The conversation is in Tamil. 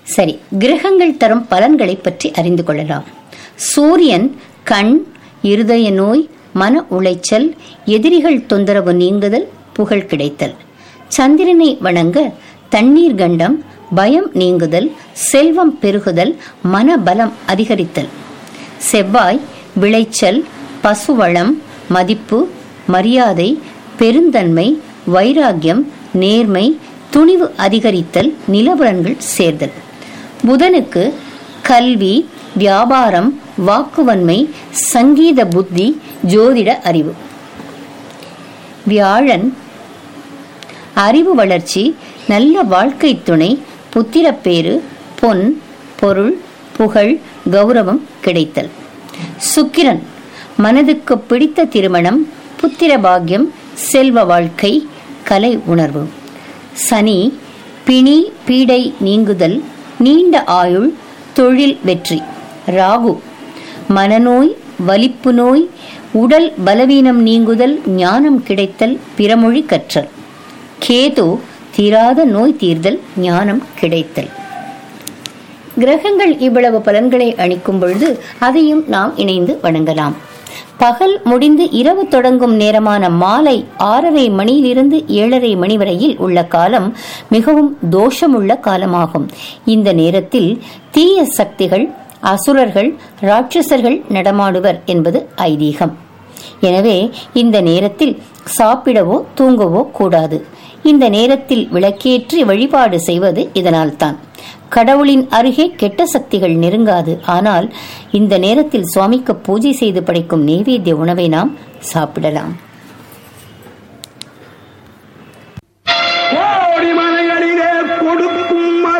சரி கிரகங்கள் தரும் பலன்களை பற்றி அறிந்து கொள்ளலாம் சூரியன் கண் இருதய நோய் மன உளைச்சல் எதிரிகள் தொந்தரவு நீங்குதல் புகழ் கிடைத்தல் சந்திரனை வணங்க தண்ணீர் கண்டம் பயம் நீங்குதல் செல்வம் பெருகுதல் மனபலம் அதிகரித்தல் செவ்வாய் விளைச்சல் பசுவளம் மதிப்பு மரியாதை பெருந்தன்மை வைராக்கியம் நேர்மை துணிவு அதிகரித்தல் நிலவரங்கள் சேர்தல் புதனுக்கு கல்வி வியாபாரம் வாக்குவன்மை சங்கீத புத்தி ஜோதிட அறிவு வியாழன் அறிவு வளர்ச்சி நல்ல வாழ்க்கை துணை புத்திரப்பேறு பொன் பொருள் புகழ் கௌரவம் கிடைத்தல் சுக்கிரன் மனதுக்கு பிடித்த திருமணம் புத்திர பாக்கியம் செல்வ வாழ்க்கை கலை உணர்வு சனி பிணி பீடை நீங்குதல் நீண்ட ஆயுள் தொழில் வெற்றி ராகு மனநோய் வலிப்பு நோய் உடல் பலவீனம் நீங்குதல் ஞானம் கிடைத்தல் பிறமொழி கற்றல் கேது தீராத நோய் தீர்தல் ஞானம் கிடைத்தல் கிரகங்கள் இவ்வளவு பலன்களை அளிக்கும் பொழுது அதையும் நாம் இணைந்து வணங்கலாம் பகல் முடிந்து இரவு தொடங்கும் நேரமான மாலை ஆறரை மணியிலிருந்து ஏழரை மணி வரையில் உள்ள காலம் மிகவும் தோஷமுள்ள காலமாகும் இந்த நேரத்தில் தீய சக்திகள் அசுரர்கள் ராட்சசர்கள் நடமாடுவர் என்பது ஐதீகம் எனவே இந்த நேரத்தில் சாப்பிடவோ தூங்கவோ கூடாது இந்த நேரத்தில் விளக்கேற்றி வழிபாடு செய்வது இதனால்தான் கடவுளின் அருகே கெட்ட சக்திகள் நெருங்காது ஆனால் இந்த நேரத்தில் சுவாமிக்கு பூஜை செய்து படைக்கும் நெய்வேத்திய உணவை நாம் சாப்பிடலாம்